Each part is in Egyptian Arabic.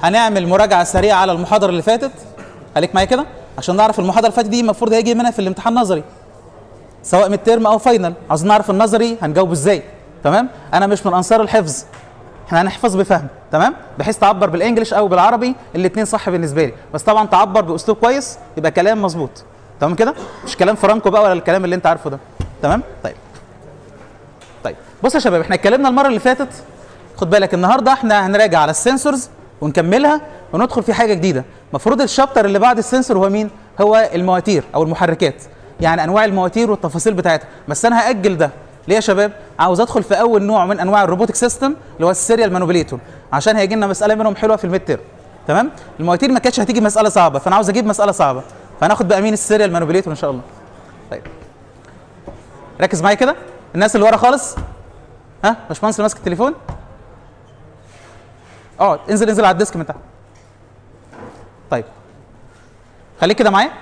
هنعمل مراجعه سريعه على المحاضره اللي فاتت خليك معايا كده عشان نعرف المحاضره اللي فاتت دي المفروض هيجي منها في الامتحان نظري سواء من ترم او فاينل عاوزين نعرف النظري هنجاوبه ازاي تمام انا مش من انصار الحفظ احنا هنحفظ بفهم تمام بحيث تعبر بالانجلش او بالعربي الاثنين صح بالنسبه لي بس طبعا تعبر باسلوب كويس يبقى كلام مظبوط تمام كده مش كلام فرانكو بقى ولا الكلام اللي انت عارفه ده تمام طيب طيب بص يا شباب احنا اتكلمنا المره اللي فاتت خد بالك النهارده احنا هنراجع على السنسورز ونكملها وندخل في حاجه جديده المفروض الشابتر اللي بعد السنسور هو مين هو المواتير او المحركات يعني انواع المواتير والتفاصيل بتاعتها بس انا هاجل ده ليه يا شباب عاوز ادخل في اول نوع من انواع الروبوتك سيستم اللي هو السيريال مانوبيليتور عشان هيجي لنا مساله منهم حلوه في الميد تيرم تمام المواتير ما كانتش هتيجي مساله صعبه فانا عاوز اجيب مساله صعبه فهناخد بقى مين السيريال مانوبيليتور ان شاء الله طيب ركز معايا كده الناس اللي ورا خالص ها باشمهندس اللي ماسك التليفون اقعد انزل انزل على الديسك من تحت طيب خليك كده معايا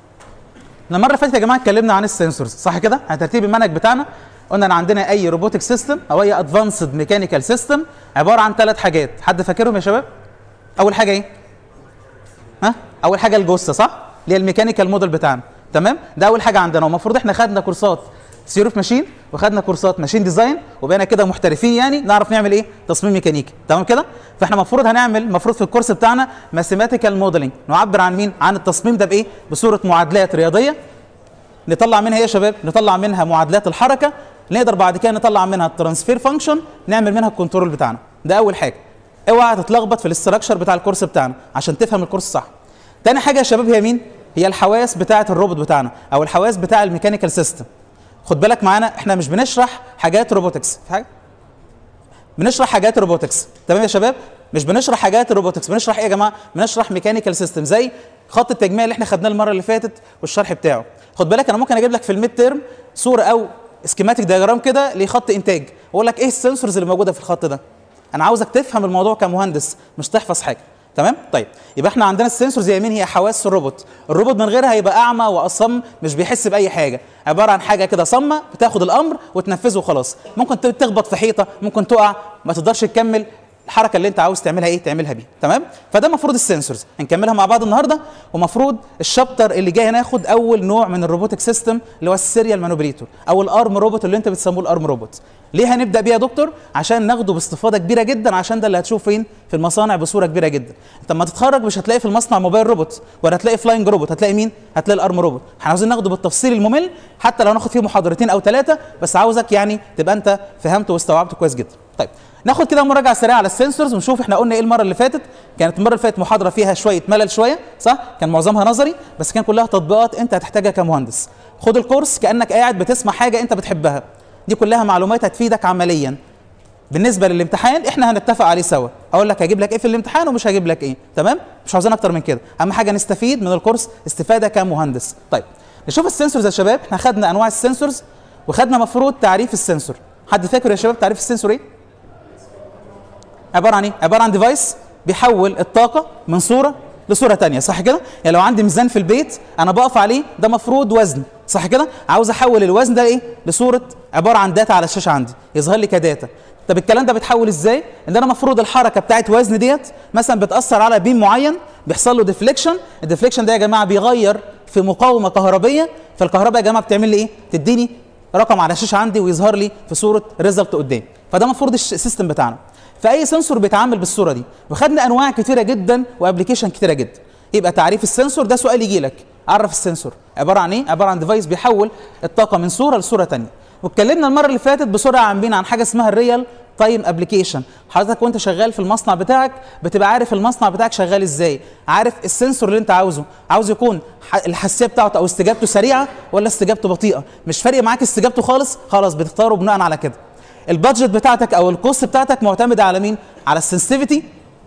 احنا المره اللي فاتت يا جماعه اتكلمنا عن السنسورز صح كده على ترتيب المنهج بتاعنا قلنا ان عندنا اي روبوتك سيستم او اي ادفانسد ميكانيكال سيستم عباره عن ثلاث حاجات حد فاكرهم يا شباب اول حاجه ايه ها اول حاجه الجثه صح اللي هي الميكانيكال موديل بتاعنا تمام ده اول حاجه عندنا والمفروض احنا خدنا كورسات سيروف ماشين وخدنا كورسات ماشين ديزاين وبقينا كده محترفين يعني نعرف نعمل ايه تصميم ميكانيكي تمام كده فاحنا المفروض هنعمل المفروض في الكورس بتاعنا ماثيماتيكال موديلنج نعبر عن مين عن التصميم ده بايه بصوره معادلات رياضيه نطلع منها ايه يا شباب نطلع منها معادلات الحركه نقدر بعد كده نطلع منها الترانسفير فانكشن نعمل منها الكنترول بتاعنا ده اول حاجه اوعى تتلخبط في الاستراكشر بتاع الكورس بتاعنا عشان تفهم الكورس صح تاني حاجه يا شباب هي مين هي الحواس بتاعه الروبوت بتاعنا او الحواس بتاع الميكانيكال سيستم خد بالك معانا احنا مش بنشرح حاجات روبوتكس في حاجه بنشرح حاجات روبوتكس تمام يا شباب مش بنشرح حاجات روبوتكس بنشرح ايه يا جماعه بنشرح ميكانيكال سيستم زي خط التجميع اللي احنا خدناه المره اللي فاتت والشرح بتاعه خد بالك انا ممكن اجيب لك في الميد تيرم صوره او سكيماتيك دياجرام كده لخط انتاج واقول لك ايه السنسورز اللي موجوده في الخط ده انا عاوزك تفهم الموضوع كمهندس مش تحفظ حاجه تمام طيب يبقى احنا عندنا السنسورز هي مين هي حواس الروبوت الروبوت من غيرها هيبقى اعمى واصم مش بيحس باي حاجه عباره عن حاجه كده صمه بتاخد الامر وتنفذه وخلاص ممكن تخبط في حيطه ممكن تقع ما تقدرش تكمل الحركه اللي انت عاوز تعملها ايه تعملها بيها تمام فده المفروض السنسورز هنكملها مع بعض النهارده ومفروض الشابتر اللي جاي هناخد اول نوع من الروبوتك سيستم اللي هو السيريال مانوبريتور او الارم روبوت اللي انت بتسموه الارم روبوت ليه هنبدا بيه يا دكتور عشان ناخده باستفاضه كبيره جدا عشان ده اللي هتشوف فين في المصانع بصوره كبيره جدا انت لما تتخرج مش هتلاقي في المصنع موبايل روبوت ولا هتلاقي فلاينج روبوت هتلاقي مين هتلاقي الارم روبوت احنا عاوزين ناخده بالتفصيل الممل حتى لو ناخد فيه محاضرتين او ثلاثه بس عاوزك يعني تبقى انت فهمته واستوعبته كويس جدا طيب ناخد كده مراجعه سريعه على السنسورز ونشوف احنا قلنا ايه المره اللي فاتت كانت المره اللي فاتت محاضره فيها شويه ملل شويه صح كان معظمها نظري بس كان كلها تطبيقات انت هتحتاجها كمهندس خد الكورس كانك قاعد بتسمع حاجه انت بتحبها دي كلها معلومات هتفيدك عمليا بالنسبه للامتحان احنا هنتفق عليه سوا اقول لك هجيب لك ايه في الامتحان ومش هجيب لك ايه تمام مش عاوزين اكتر من كده اهم حاجه نستفيد من الكورس استفاده كمهندس طيب نشوف السنسورز يا شباب احنا خدنا انواع السنسورز وخدنا مفروض تعريف السنسور حد فاكر يا شباب تعريف السنسور ايه عباره عن ايه عباره عن ديفايس بيحول الطاقه من صوره لصوره ثانيه صح كده يعني لو عندي ميزان في البيت انا بقف عليه ده مفروض وزن صح كده عاوز احول الوزن ده ايه لصوره عباره عن داتا على الشاشه عندي يظهر لي كداتا طب الكلام ده بيتحول ازاي ان انا مفروض الحركه بتاعت وزن ديت مثلا بتاثر على بيم معين بيحصل له ديفليكشن الديفليكشن ده يا جماعه بيغير في مقاومه كهربيه فالكهرباء يا جماعه بتعمل لي ايه تديني رقم على الشاشه عندي ويظهر لي في صوره ريزلت قدام فده مفروض السيستم بتاعنا فاي سنسور بيتعامل بالصوره دي وخدنا انواع كتيره جدا وابلكيشن كتيره جدا يبقى تعريف السنسور ده سؤال يجي لك عرف السنسور عباره عن ايه عباره عن ديفايس بيحول الطاقه من صوره لصوره ثانيه واتكلمنا المره اللي فاتت بسرعه عن بينا عن حاجه اسمها الريال تايم ابلكيشن حضرتك وانت شغال في المصنع بتاعك بتبقى عارف المصنع بتاعك شغال ازاي عارف السنسور اللي انت عاوزه عاوز يكون الحساسيه بتاعته او استجابته سريعه ولا استجابته بطيئه مش فارق معاك استجابته خالص خلاص بتختاره بناء على كده البادجت بتاعتك او الكوست بتاعتك معتمده على مين على السنسيتيفيتي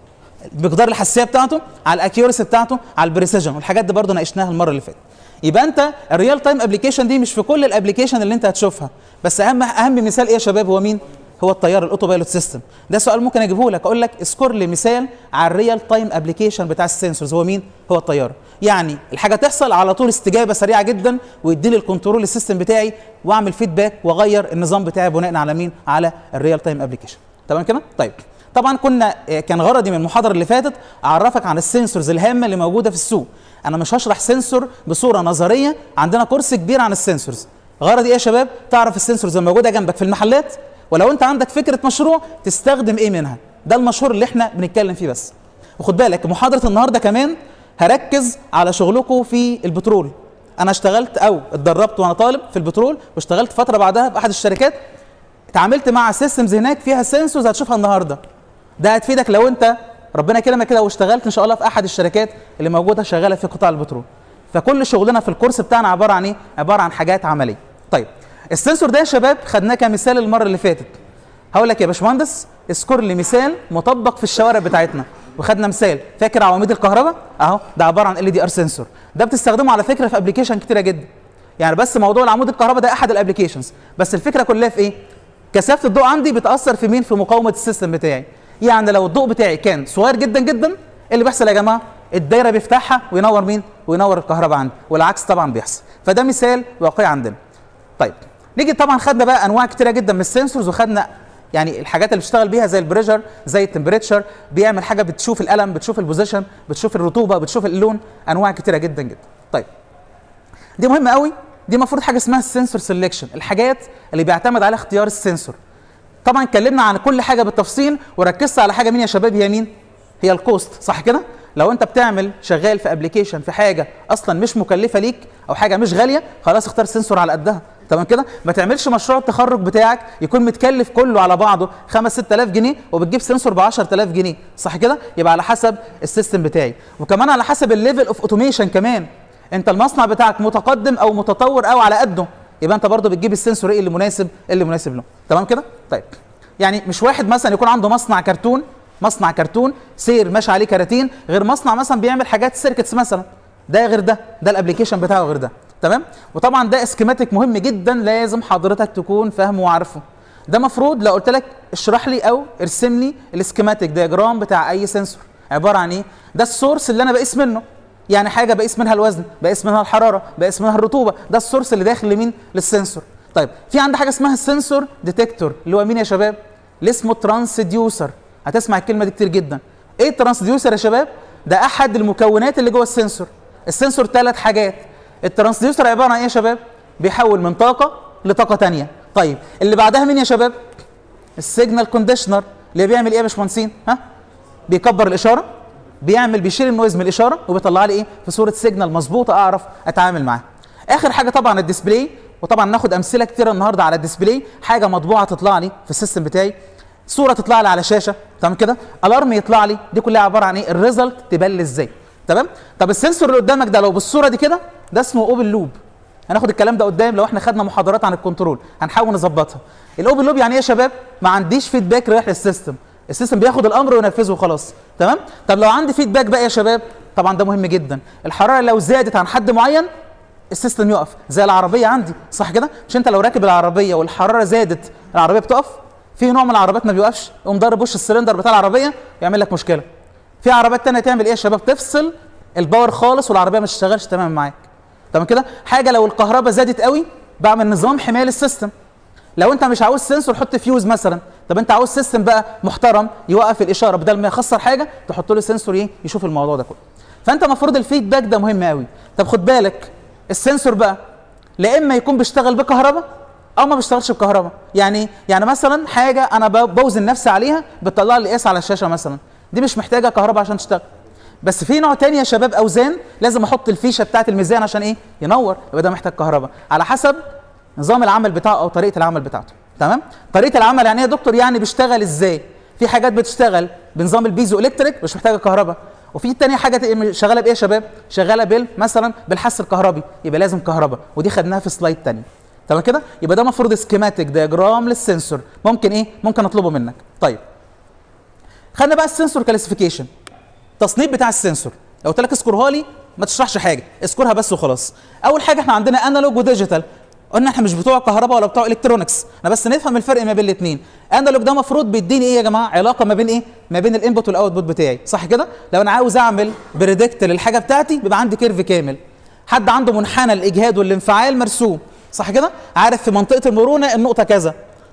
مقدار الحساسيه بتاعته على الاكيورسي بتاعته على البريسيجن والحاجات دي برضه ناقشناها المره اللي فاتت يبقى انت الريال تايم ابلكيشن دي مش في كل الابلكيشن اللي انت هتشوفها بس اهم اهم مثال ايه يا شباب هو مين هو الطيار الاوتو بايلوت سيستم ده سؤال ممكن اجيبه لك اقول لك اذكر لي مثال على الريال تايم ابلكيشن بتاع السنسورز هو مين هو الطياره يعني الحاجه تحصل على طول استجابه سريعه جدا ويدي لي الكنترول السيستم بتاعي واعمل فيدباك واغير النظام بتاعي بناء على مين على الريال تايم ابلكيشن تمام كده طيب طبعا كنا آه، كان غرضي من المحاضره اللي فاتت اعرفك عن السنسورز الهامه اللي موجوده في السوق انا مش هشرح سنسور بصوره نظريه عندنا كورس كبير عن السنسورز غرضي ايه يا شباب تعرف السنسورز الموجوده جنبك في المحلات ولو انت عندك فكره مشروع تستخدم ايه منها ده المشهور اللي احنا بنتكلم فيه بس وخد بالك محاضره النهارده كمان هركز على شغلكم في البترول انا اشتغلت او اتدربت وانا طالب في البترول واشتغلت فتره بعدها في احد الشركات اتعاملت مع سيستمز هناك فيها سنسورز هتشوفها النهارده ده هتفيدك لو انت ربنا كرمك كده واشتغلت ان شاء الله في احد الشركات اللي موجوده شغاله في قطاع البترول فكل شغلنا في الكورس بتاعنا عباره عن ايه عباره عن حاجات عمليه طيب السنسور ده يا شباب خدناه كمثال المره اللي فاتت هقول لك يا باشمهندس اذكر لي مثال مطبق في الشوارع بتاعتنا وخدنا مثال فاكر عواميد الكهرباء اهو ده عباره عن ال دي ار سنسور ده بتستخدمه على فكره في ابلكيشن كتيره جدا يعني بس موضوع العمود الكهرباء ده احد الابلكيشنز بس الفكره كلها في ايه كثافه الضوء عندي بتاثر في مين في مقاومه السيستم بتاعي يعني لو الضوء بتاعي كان صغير جدا جدا ايه اللي بيحصل يا جماعه الدايره بيفتحها وينور مين وينور الكهرباء عندي والعكس طبعا بيحصل فده مثال واقعي عندنا طيب نيجي طبعا خدنا بقى انواع كتيره جدا من السنسورز وخدنا يعني الحاجات اللي بتشتغل بيها زي البريشر زي التمبريتشر بيعمل حاجه بتشوف الالم بتشوف البوزيشن بتشوف الرطوبه بتشوف اللون انواع كتيره جدا جدا طيب دي مهمه قوي دي المفروض حاجه اسمها السنسور سيلكشن الحاجات اللي بيعتمد على اختيار السنسور طبعا اتكلمنا عن كل حاجه بالتفصيل وركزت على حاجه مين يا شباب هي مين هي الكوست صح كده لو انت بتعمل شغال في ابلكيشن في حاجه اصلا مش مكلفه ليك او حاجه مش غاليه خلاص اختار سنسور على قدها تمام كده ما تعملش مشروع التخرج بتاعك يكون متكلف كله على بعضه 5 6000 جنيه وبتجيب سنسور ب 10000 جنيه صح كده يبقى على حسب السيستم بتاعي وكمان على حسب الليفل اوف اوتوميشن كمان انت المصنع بتاعك متقدم او متطور او على قده يبقى انت برضه بتجيب السنسور ايه اللي مناسب اللي مناسب له تمام كده طيب يعني مش واحد مثلا يكون عنده مصنع كرتون مصنع كرتون سير ماشي عليه كراتين غير مصنع مثلا بيعمل حاجات سيركتس مثلا ده غير ده ده الابلكيشن بتاعه غير ده تمام وطبعا ده اسكيماتيك مهم جدا لازم حضرتك تكون فاهمه وعارفه ده مفروض لو قلت لك اشرح لي او ارسم لي الاسكيماتيك دياجرام بتاع اي سنسور عباره عن ايه ده السورس اللي انا بقيس منه يعني حاجه بقيس منها الوزن بقيس منها الحراره بقيس منها الرطوبه ده السورس اللي داخل لمين للسنسور طيب في عندي حاجه اسمها السنسور ديتكتور اللي هو مين يا شباب اللي اسمه ترانسديوسر هتسمع الكلمه دي كتير جدا ايه الترانسديوسر يا شباب ده احد المكونات اللي جوه السنسور السنسور ثلاث حاجات الترانسديوسر عباره عن ايه يا شباب بيحول من طاقه لطاقه ثانيه طيب اللي بعدها مين يا شباب السيجنال كونديشنر اللي بيعمل ايه يا باشمهندسين ها بيكبر الاشاره بيعمل بيشيل النويز من الاشاره وبيطلع لي ايه في صوره سيجنال مظبوطه اعرف اتعامل معاها اخر حاجه طبعا الديسبلاي وطبعا ناخد امثله كتيره النهارده على الديسبلاي حاجه مطبوعه تطلع لي في السيستم بتاعي صوره تطلع لي على شاشه تمام كده الارم يطلع لي دي كلها عباره عن ايه الريزلت تبان لي ازاي تمام طب السنسور اللي قدامك ده لو بالصوره دي كده ده اسمه اوبن لوب هناخد الكلام ده قدام لو احنا خدنا محاضرات عن الكنترول هنحاول نظبطها الاوبن لوب يعني ايه يا شباب ما عنديش فيدباك رايح للسيستم السيستم بياخد الامر وينفذه وخلاص تمام طب لو عندي فيدباك بقى يا شباب طبعا ده مهم جدا الحراره لو زادت عن حد معين السيستم يقف زي العربيه عندي صح كده مش انت لو راكب العربيه والحراره زادت العربيه بتقف في نوع من العربيات ما بيوقفش يقوم ضارب وش السلندر بتاع العربيه يعمل لك مشكله في عربيات تانية تعمل ايه يا شباب تفصل الباور خالص والعربيه ما تشتغلش تمام معاك تمام كده حاجه لو الكهرباء زادت قوي بعمل نظام حمايه للسيستم لو انت مش عاوز سنسور حط فيوز مثلا طب انت عاوز سيستم بقى محترم يوقف الاشاره بدل ما يخسر حاجه تحط له سنسور ايه يشوف الموضوع ده كله فانت المفروض الفيدباك ده مهم قوي طب خد بالك السنسور بقى لا اما يكون بيشتغل بكهرباء او ما بيشتغلش بكهرباء يعني يعني مثلا حاجه انا بوزن نفسي عليها بتطلع لي قياس على الشاشه مثلا دي مش محتاجه كهرباء عشان تشتغل بس في نوع تاني يا شباب اوزان لازم احط الفيشه بتاعه الميزان عشان ايه ينور يبقى ده محتاج كهرباء على حسب نظام العمل بتاعه او طريقه العمل بتاعته تمام طريقه العمل يعني ايه يا دكتور يعني بيشتغل ازاي في حاجات بتشتغل بنظام البيزو الكتريك مش محتاجه كهرباء وفي تانية حاجه شغاله بايه يا شباب شغاله بال مثلا بالحس الكهربي يبقى لازم كهرباء ودي خدناها في سلايد تاني تمام كده يبقى ده المفروض سكيماتيك دياجرام للسنسور ممكن ايه ممكن اطلبه منك طيب خدنا بقى السنسور كلاسيفيكيشن التصنيف بتاع السنسور لو قلت لك اذكرها لي ما تشرحش حاجه اذكرها بس وخلاص اول حاجه احنا عندنا انالوج وديجيتال قلنا احنا مش بتوع كهرباء ولا بتوع الكترونكس احنا بس نفهم الفرق ما بين الاثنين انالوج ده المفروض بيديني ايه يا جماعه علاقه ما بين ايه ما بين الانبوت والاوتبوت بتاعي صح كده لو انا عاوز اعمل بريدكت للحاجه بتاعتي بيبقى عندي كيرف كامل حد عنده منحنى الاجهاد والانفعال مرسوم صح كده عارف في منطقه المرونه النقطه كذا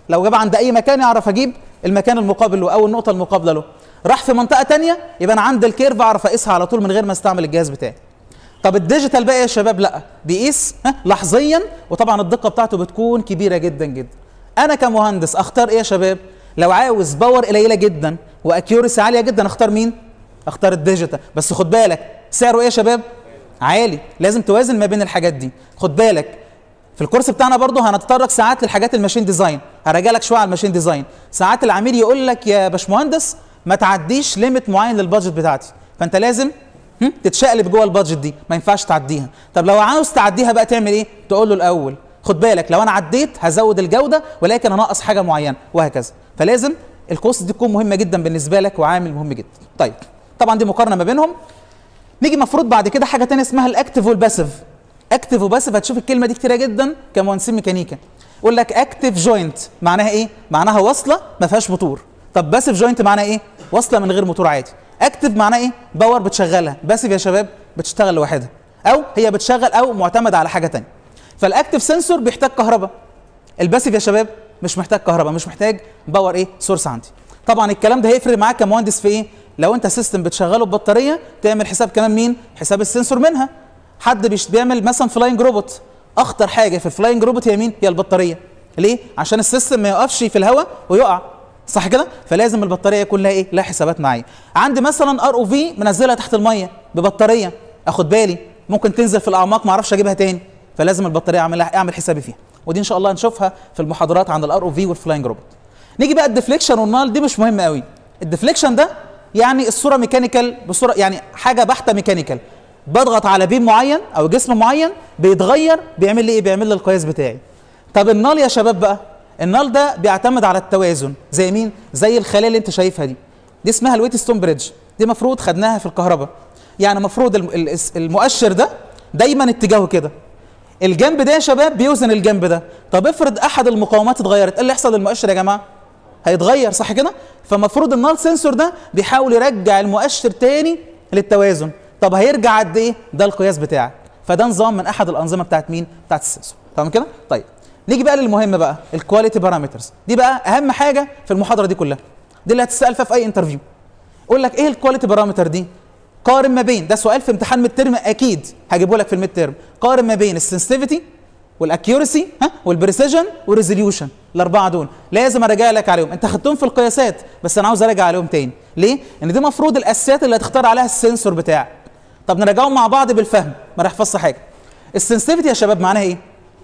لو جاب عند اي مكان يعرف اجيب المكان المقابل له او النقطه المقابله له راح في منطقه تانية يبقى انا عند الكيرف اعرف اقيسها على طول من غير ما استعمل الجهاز بتاعي طب الديجيتال بقى يا شباب لا بيقيس ها لحظيا وطبعا الدقه بتاعته بتكون كبيره جدا جدا انا كمهندس اختار ايه يا شباب لو عاوز باور قليله جدا واكيورسي عاليه جدا اختار مين اختار الديجيتال بس خد بالك سعره ايه يا شباب عالي لازم توازن ما بين الحاجات دي خد بالك في الكورس بتاعنا برضه هنتطرق ساعات للحاجات الماشين ديزاين هراجع لك شويه على الماشين ديزاين ساعات العميل يقول لك يا باشمهندس ما تعديش ليميت معين للبادجت بتاعتي فانت لازم هم، تتشقلب جوه البادجت دي ما ينفعش تعديها طب لو عاوز تعديها بقى تعمل ايه تقول له الاول خد بالك لو انا عديت هزود الجوده ولكن هنقص حاجه معينه وهكذا فلازم الكوست دي تكون مهمه جدا بالنسبه لك وعامل مهم جدا طيب طبعا دي مقارنه ما بينهم نيجي مفروض بعد كده حاجه تانية اسمها الاكتف والباسيف اكتف وباسيف هتشوف الكلمه دي كتيره جدا كمهندسين ميكانيكا يقول لك اكتف جوينت معناها ايه معناها وصله ما فيهاش موتور طب باسيف جوينت معناها ايه وصله من غير موتور عادي اكتف معناها ايه باور بتشغلها باسيف يا شباب بتشتغل لوحدها او هي بتشغل او معتمده على حاجه تانية فالاكتف سنسور بيحتاج كهرباء الباسيف يا شباب مش محتاج كهرباء مش محتاج باور ايه سورس عندي طبعا الكلام ده هيفرق معاك كمهندس في ايه لو انت سيستم بتشغله ببطاريه تعمل حساب كمان مين حساب السنسور منها حد بيش بيعمل مثلا فلاينج روبوت اخطر حاجه في الفلاينج روبوت هي مين هي البطاريه ليه عشان السيستم ما يقفش في الهواء ويقع صح كده فلازم البطاريه يكون لها ايه لها حسابات معايا عندي مثلا ار او في منزلها تحت الميه ببطاريه اخد بالي ممكن تنزل في الاعماق ما اعرفش اجيبها تاني فلازم البطاريه اعمل اعمل حسابي فيها ودي ان شاء الله هنشوفها في المحاضرات عن الار او في والفلاينج روبوت نيجي بقى الديفليكشن والنال دي مش مهمه قوي الديفليكشن ده يعني الصوره ميكانيكال بصوره يعني حاجه بحته ميكانيكال بضغط على بيم معين او جسم معين بيتغير بيعمل لي ايه بيعمل لي القياس بتاعي طب النال يا شباب بقى النال ده بيعتمد على التوازن زي مين زي الخلايا اللي انت شايفها دي دي اسمها الويت ستون بريدج دي مفروض خدناها في الكهرباء يعني مفروض الم- ال- المؤشر ده دايما اتجاهه كده الجنب ده يا شباب بيوزن الجنب ده طب افرض احد المقاومات اتغيرت ايه اللي يحصل للمؤشر يا جماعه هيتغير صح كده فمفروض النال سنسور ده بيحاول يرجع المؤشر تاني للتوازن طب هيرجع قد ايه ده القياس بتاعك فده نظام من احد الانظمه بتاعت مين بتاعت السنسور تمام كده طيب نيجي بقى للمهم بقى الكواليتي بارامترز دي بقى اهم حاجه في المحاضره دي كلها دي اللي هتسال فيها في اي انترفيو يقول لك ايه الكواليتي بارامتر دي قارن ما بين ده سؤال في امتحان ميد ترم اكيد هجيبه لك في الميد ترم قارن ما بين السنسيتيفيتي والاكيورسي ها والبريسيجن والريزوليوشن الاربعه دول لازم اراجع لك عليهم انت خدتهم في القياسات بس انا عاوز اراجع عليهم تاني ليه ان دي المفروض الاساسيات اللي هتختار عليها السنسور بتاعك طب نراجعهم مع بعض بالفهم ما راح احفظش حاجه السنسيتيفيتي يا شباب معناها ايه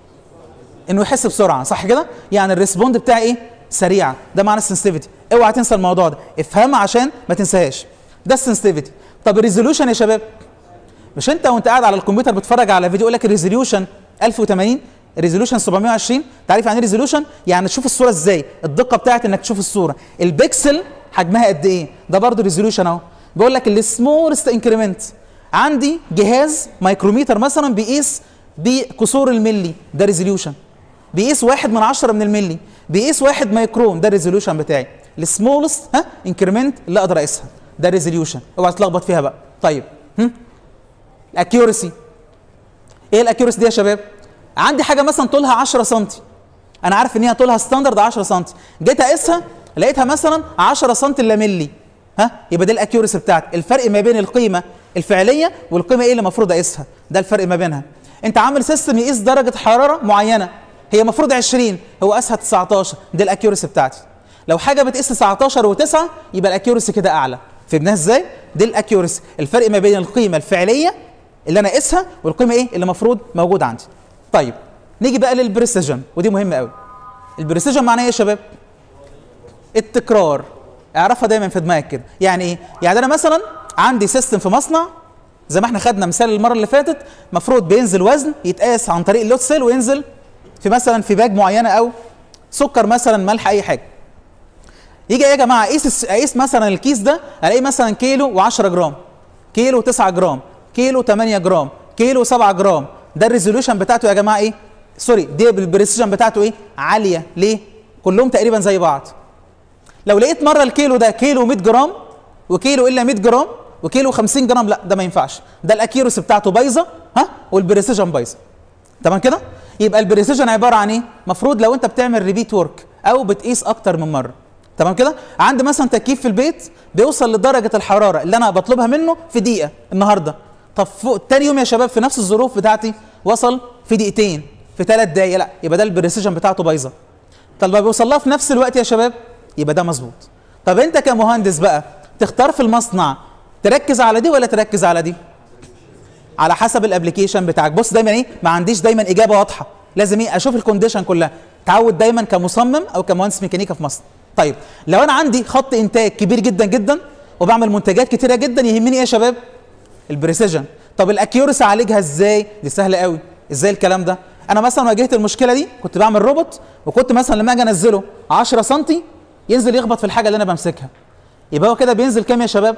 انه يحس بسرعه صح كده يعني الريسبوند بتاعي ايه سريعه ده معنى السنسيتيفيتي اوعى تنسى الموضوع ده افهمها عشان ما تنساهاش ده السنسيتيفيتي طب الريزوليوشن يا شباب مش انت وانت قاعد على الكمبيوتر بتتفرج على فيديو يقول لك الريزوليوشن 1080 الريزوليوشن 720 تعرف يعني ايه ريزوليوشن يعني تشوف الصوره ازاي الدقه بتاعت انك تشوف الصوره البكسل حجمها قد ايه ده برضه ريزوليوشن اهو بيقول لك السمولست انكريمنت عندي جهاز مايكروميتر مثلا بيقيس بكسور الملي ده ريزوليوشن بيقيس واحد من عشرة من الملي بيقيس واحد مايكرون ده الريزوليوشن بتاعي السمولست ها انكريمنت اللي اقدر اقيسها ده ريزوليوشن اوعى تتلخبط فيها بقى طيب هم؟ الاكيورسي ايه الاكيورسي دي يا شباب عندي حاجه مثلا طولها 10 سم انا عارف ان هي طولها ستاندرد 10 سم جيت اقيسها لقيتها مثلا 10 سم الا ملي ها يبقى دي الاكيورسي بتاعتي الفرق ما بين القيمه الفعليه والقيمه ايه اللي المفروض اقيسها ده الفرق ما بينها انت عامل سيستم يقيس درجه حراره معينه هي المفروض 20 هو قاسها 19 دي الاكيورسي بتاعتي لو حاجه بتقيس 19 و9 يبقى الاكيورسي كده اعلى فهمناها ازاي دي الاكيورسي الفرق ما بين القيمه الفعليه اللي انا اقيسها والقيمه ايه اللي المفروض موجوده عندي طيب نيجي بقى للبريسيجن ودي مهمه قوي البريسيجن معناه ايه يا شباب التكرار اعرفها دايما في دماغك كده يعني ايه يعني انا مثلا عندي سيستم في مصنع زي ما احنا خدنا مثال المره اللي فاتت مفروض بينزل وزن يتقاس عن طريق اللوت سيل وينزل في مثلا في باج معينه او سكر مثلا ملح اي حاجه يجي يا جماعه اقيس اقيس مثلا الكيس ده الاقي مثلا كيلو و10 جرام كيلو 9 جرام كيلو 8 جرام كيلو 7 جرام ده الريزوليوشن بتاعته يا جماعه ايه سوري دي البريسيجن بتاعته ايه عاليه ليه كلهم تقريبا زي بعض لو لقيت مره الكيلو ده كيلو 100 جرام وكيلو الا 100 جرام وكيلو 50 جرام لا ده ما ينفعش ده الاكيروسي بتاعته بايظه ها والبريسيجن بايظه تمام كده يبقى البريسيجن عباره عن ايه مفروض لو انت بتعمل ريبيت ورك او بتقيس اكتر من مره تمام كده عندي مثلا تكييف في البيت بيوصل لدرجه الحراره اللي انا بطلبها منه في دقيقه النهارده طب فوق تاني يوم يا شباب في نفس الظروف بتاعتي وصل في دقيقتين في ثلاث دقايق لا يبقى ده البريسيجن بتاعته بايظه طب لما بيوصل لها في نفس الوقت يا شباب يبقى ده مظبوط طب انت كمهندس بقى تختار في المصنع تركز على دي ولا تركز على دي على حسب الابلكيشن بتاعك بص دايما ايه ما عنديش دايما اجابه واضحه لازم ايه اشوف الكونديشن كلها تعود دايما كمصمم او كمهندس ميكانيكا في مصر طيب لو انا عندي خط انتاج كبير جدا جدا وبعمل منتجات كتيره جدا يهمني ايه يا شباب البريسيجن طب الاكيورسي اعالجها ازاي دي سهله قوي ازاي الكلام ده انا مثلا واجهت المشكله دي كنت بعمل روبوت وكنت مثلا لما اجي انزله 10 سم ينزل يخبط في الحاجه اللي انا بمسكها يبقى هو كده بينزل كام يا شباب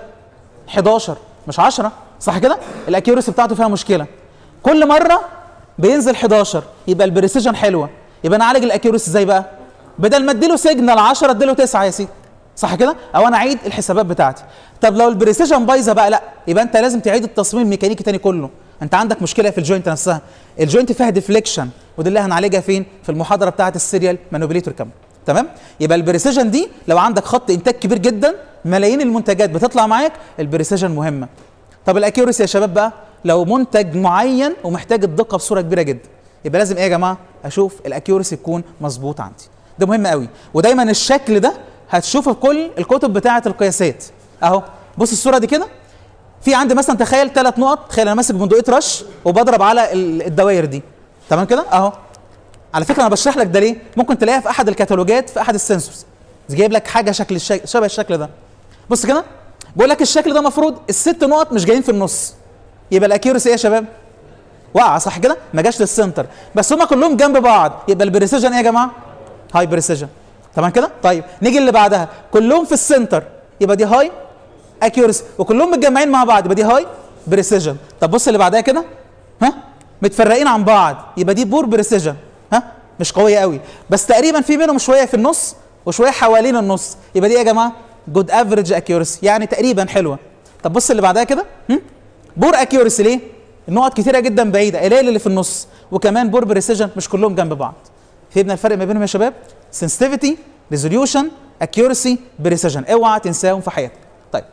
11 مش 10 صح كده الاكيورسي بتاعته فيها مشكله كل مره بينزل 11 يبقى البريسيجن حلوه يبقى انا اعالج الاكيورسي ازاي بقى بدل ما اديله سيجنال 10 اديله 9 يا سيدي صح كده او انا اعيد الحسابات بتاعتي طب لو البريسيجن بايظه بقى لا يبقى انت لازم تعيد التصميم الميكانيكي تاني كله انت عندك مشكله في الجوينت نفسها الجوينت فيها ديفليكشن ودي اللي هنعالجها فين في المحاضره بتاعه السيريال مانوبيليتور كام تمام يبقى البريسيجن دي لو عندك خط انتاج كبير جدا ملايين المنتجات بتطلع معاك البريسيجن مهمه طب الاكيورسي يا شباب بقى لو منتج معين ومحتاج الدقه بصوره كبيره جدا يبقى لازم ايه يا جماعه اشوف الاكيورسي يكون مظبوط عندي ده مهم قوي ودايما الشكل ده هتشوفه في كل الكتب بتاعه القياسات اهو بص الصوره دي كده في عندي مثلا تخيل ثلاث نقط تخيل انا ماسك بندقيه رش وبضرب على الدوائر دي تمام كده اهو على فكره انا بشرح لك ده ليه ممكن تلاقيها في احد الكتالوجات في احد السنسورز جايب لك حاجه شكل الشك... شبه الشكل ده بص كده بقول لك الشكل ده المفروض الست نقط مش جايين في النص يبقى الاكيورسي ايه يا شباب واقعه صح كده ما جاش للسنتر بس هما كلهم جنب بعض يبقى البريسيجن ايه يا جماعه هاي بريسيجن تمام كده طيب نيجي اللي بعدها كلهم في السنتر يبقى دي هاي اكيورسي وكلهم متجمعين مع بعض يبقى دي هاي بريسيجن طب بص اللي بعدها كده ها متفرقين عن بعض يبقى دي بور بريسيجن ها مش قويه قوي بس تقريبا في منهم شويه في النص وشويه حوالين النص يبقى دي يا جماعه جود افريج اكيورسي يعني تقريبا حلوه طب بص اللي بعدها كده بور اكيورسي ليه النقط كتيره جدا بعيده قليل اللي في النص وكمان بور بريسيجن مش كلهم جنب بعض فهمنا الفرق ما بينهم يا شباب سنسيتيفيتي ريزوليوشن اكيورسي بريسيجن اوعى تنساهم في حياتك طيب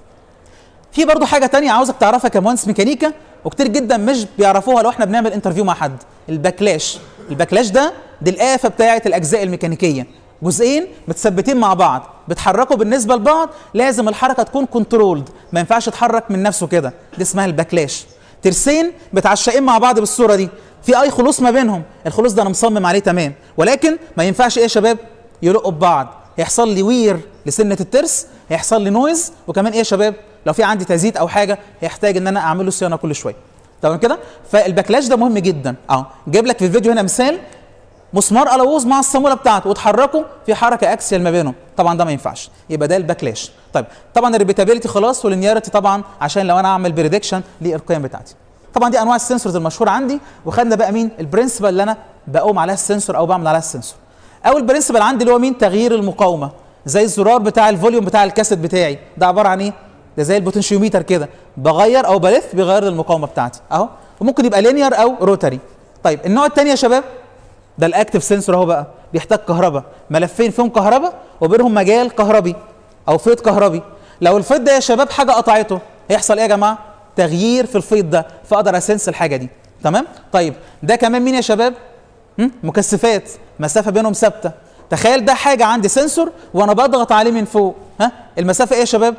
في برضو حاجه تانية عاوزك تعرفها كمهندس ميكانيكا وكتير جدا مش بيعرفوها لو احنا بنعمل انترفيو مع حد الباكلاش الباكلاش ده دي الآفة بتاعة الأجزاء الميكانيكية جزئين متثبتين مع بعض بيتحركوا بالنسبة لبعض لازم الحركة تكون كنترولد ما ينفعش يتحرك من نفسه كده دي اسمها الباكلاش ترسين متعشقين مع بعض بالصورة دي في أي خلوص ما بينهم الخلوص ده أنا مصمم عليه تمام ولكن ما ينفعش إيه يا شباب يلقوا ببعض هيحصل لي وير لسنة الترس هيحصل لي نويز وكمان إيه يا شباب لو في عندي تزييت أو حاجة هيحتاج إن أنا أعمل له صيانة كل شوية تمام كده فالباكلاش ده مهم جدا اه جايب لك في الفيديو هنا مثال مسمار الووز مع الصاموله بتاعته وتحركوا في حركه اكسيال ما بينهم طبعا ده ما ينفعش يبقى ده الباكلاش طيب طبعا الريبيتابيلتي خلاص واللينياريتي طبعا عشان لو انا اعمل بريدكشن للقيم بتاعتي طبعا دي انواع السنسورز المشهوره عندي وخدنا بقى مين البرنسبل اللي انا بقوم عليها السنسور او بعمل عليها السنسور اول برنسبل عندي اللي هو مين تغيير المقاومه زي الزرار بتاع الفوليوم بتاع الكاسيت بتاعي ده عباره عن ايه ده زي البوتنشيوميتر كده بغير او بلف بيغير المقاومه بتاعتي اهو وممكن يبقى لينير او روتري طيب النوع الثاني يا شباب ده الاكتف سنسور اهو بقى بيحتاج كهرباء ملفين فيهم كهرباء وبينهم مجال كهربي او فيض كهربي لو الفيض ده يا شباب حاجه قطعته هيحصل ايه يا جماعه تغيير في الفيض ده فاقدر اسنس الحاجه دي تمام طيب ده كمان مين يا شباب هم؟ مكثفات مسافه بينهم ثابته تخيل ده حاجه عندي سنسور وانا بضغط عليه من فوق ها المسافه ايه يا شباب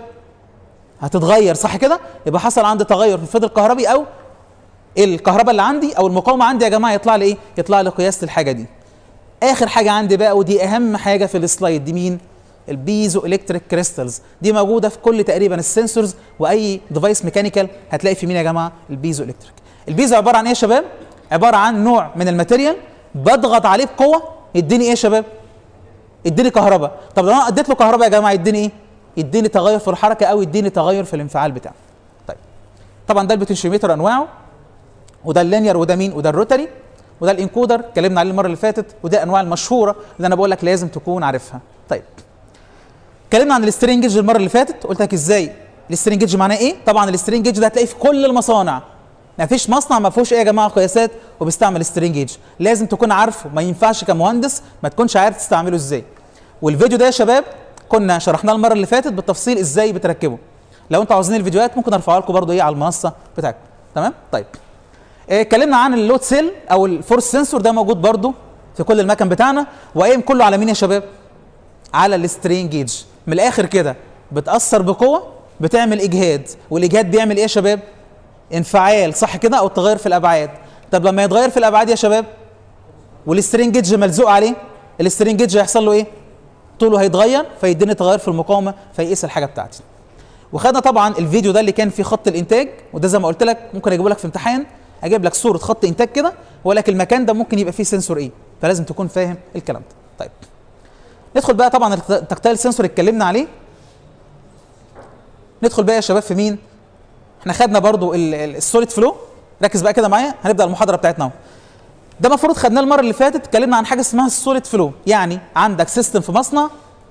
هتتغير صح كده يبقى حصل عندي تغير في الفيض الكهربي او الكهرباء اللي عندي او المقاومه عندي يا جماعه يطلع لي ايه يطلع لي قياس الحاجه دي اخر حاجه عندي بقى ودي اهم حاجه في السلايد دي مين البيزو الكتريك كريستالز دي موجوده في كل تقريبا السنسورز واي ديفايس ميكانيكال هتلاقي في مين يا جماعه البيزو الكتريك البيزو عباره عن ايه يا شباب عباره عن نوع من الماتيريال بضغط عليه بقوه يديني ايه يا شباب يديني كهرباء طب لو انا اديت له كهرباء يا جماعه يديني ايه يديني تغير في الحركه او يديني تغير في الانفعال بتاعه طيب طبعا ده البوتنشيوميتر انواعه وده اللينير وده مين وده الروتري وده الانكودر اتكلمنا عليه المره اللي فاتت وده الانواع المشهوره اللي انا بقول لك لازم تكون عارفها طيب اتكلمنا عن السترينج جيج المره اللي فاتت قلت لك ازاي السترينج جيج معناه ايه طبعا السترينج جيج ده هتلاقيه في كل المصانع ما فيش مصنع ما فيهوش ايه يا جماعه قياسات وبيستعمل سترينج جيج لازم تكون عارفه ما ينفعش كمهندس ما تكونش عارف تستعمله ازاي والفيديو ده يا شباب كنا شرحناه المره اللي فاتت بالتفصيل ازاي بتركبه لو انتوا عاوزين الفيديوهات ممكن ارفعها لكم برده ايه على المنصه بتاعتكم تمام طيب إيه، اتكلمنا عن اللود سيل او الفورس سنسور ده موجود برده في كل المكن بتاعنا وقايم كله على مين يا شباب على السترين جيج من الاخر كده بتاثر بقوه بتعمل اجهاد والاجهاد بيعمل ايه يا شباب انفعال صح كده او تغير في الابعاد طب لما يتغير في الابعاد يا شباب والسترين جيج ملزوق عليه السترين جيج هيحصل له ايه طوله هيتغير فيديني تغير في المقاومه فيقيس الحاجه بتاعتي وخدنا طبعا الفيديو ده اللي كان فيه خط الانتاج وده زي ما قلت لك ممكن اجيبه لك في امتحان اجيب لك صوره خط انتاج كده ولكن المكان ده ممكن يبقى فيه سنسور ايه فلازم تكون فاهم الكلام ده طيب ندخل بقى طبعا التكتايل سنسور اتكلمنا عليه ندخل بقى يا شباب في مين احنا خدنا برضو السوليد فلو ركز بقى كده معايا هنبدا المحاضره بتاعتنا اهو ده المفروض خدناه المره اللي فاتت اتكلمنا عن حاجه اسمها السوليد فلو يعني عندك سيستم في مصنع